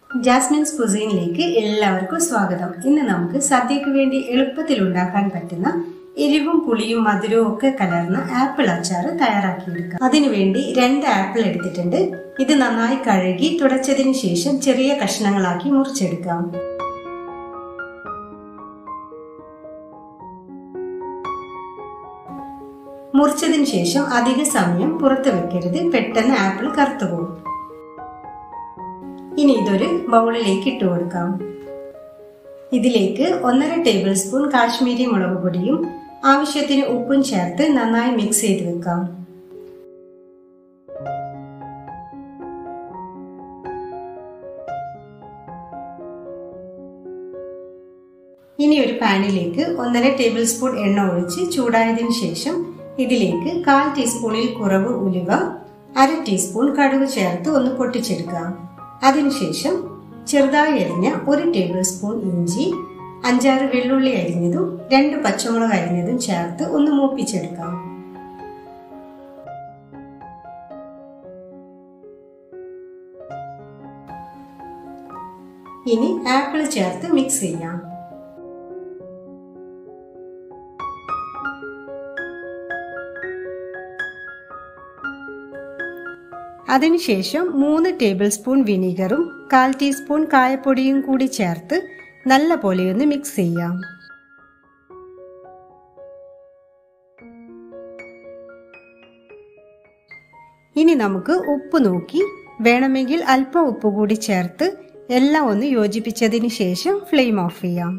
Jasmine's കുസീനിലേക്ക് എല്ലാവർക്കും സ്വാഗതം ഇന്ന് നമുക്ക് സദ്യക്ക് വേണ്ടി എളുപ്പത്തിൽ ഉണ്ടാക്കാൻ പറ്റുന്ന എരിവും പുളിയും മധുരവും ഒക്കെ കലർന്ന ആപ്പിൾ അച്ചാർ തയ്യാറാക്കിയെടുക്കാം അതിനുവേണ്ടി രണ്ട് ആപ്പിൾ എടുത്തിട്ടുണ്ട് ഇത് നന്നായി കഴുകി തുടച്ചതിന് ശേഷം ചെറിയ കഷ്ണങ്ങളാക്കി മുറിച്ചെടുക്കാം മുറിച്ചതിന് ശേഷം അധിക സമയം പുറത്ത് വെക്കരുത് പെട്ടെന്ന് ആപ്പിൾ കറുത്തുപോകും ഇനി ഇതൊരു ബൗളിലേക്ക് ഇട്ട് കൊടുക്കാം ഇതിലേക്ക് ഒന്നര ടേബിൾ സ്പൂൺ കാശ്മീരി മുളക് പൊടിയും ആവശ്യത്തിന് ഉപ്പും ചേർത്ത് നന്നായി മിക്സ് ചെയ്ത് വെക്കാം ഇനി ഒരു പാനിലേക്ക് ഒന്നര ടേബിൾ സ്പൂൺ എണ്ണ ഒഴിച്ച് ചൂടായതിനു ശേഷം ഇതിലേക്ക് കാൽ ടീസ്പൂണിൽ കുറവ് ഉലുവ അര ടീസ്പൂൺ കടുക് ചേർത്ത് ഒന്ന് പൊട്ടിച്ചെടുക്കുക അതിനുശേഷം ചെറുതായി അരിഞ്ഞ ഒരു ടേബിൾ സ്പൂൺ ഇഞ്ചി അഞ്ചാറ് വെള്ളുള്ളി അരിഞ്ഞതും രണ്ട് പച്ചമുളക് അരിഞ്ഞതും ചേർത്ത് ഒന്ന് മൂപ്പിച്ചെടുക്കാം ഇനി ആപ്പിൾ ചേർത്ത് മിക്സ് ചെയ്യാം അതിനുശേഷം മൂന്ന് ടേബിൾ സ്പൂൺ വിനീഗറും കാൽ ടീസ്പൂൺ കായപ്പൊടിയും കൂടി ചേർത്ത് നല്ല പോലെ ഒന്ന് മിക്സ് ചെയ്യാം ഇനി നമുക്ക് ഉപ്പ് നോക്കി വേണമെങ്കിൽ അല്പം ഉപ്പ് കൂടി ചേർത്ത് എല്ലാം ഒന്ന് യോജിപ്പിച്ചതിന് ശേഷം ഫ്ലെയിം ഓഫ് ചെയ്യാം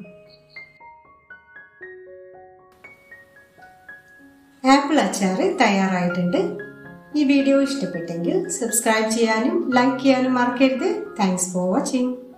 ആപ്പിൾ അച്ചാർ തയ്യാറായിട്ടുണ്ട് ഈ വീഡിയോ ഇഷ്ടപ്പെട്ടെങ്കിൽ സബ്സ്ക്രൈബ് ചെയ്യാനും ലൈക്ക് ചെയ്യാനും മറക്കരുത് താങ്ക്സ് ഫോർ വാച്ചിങ്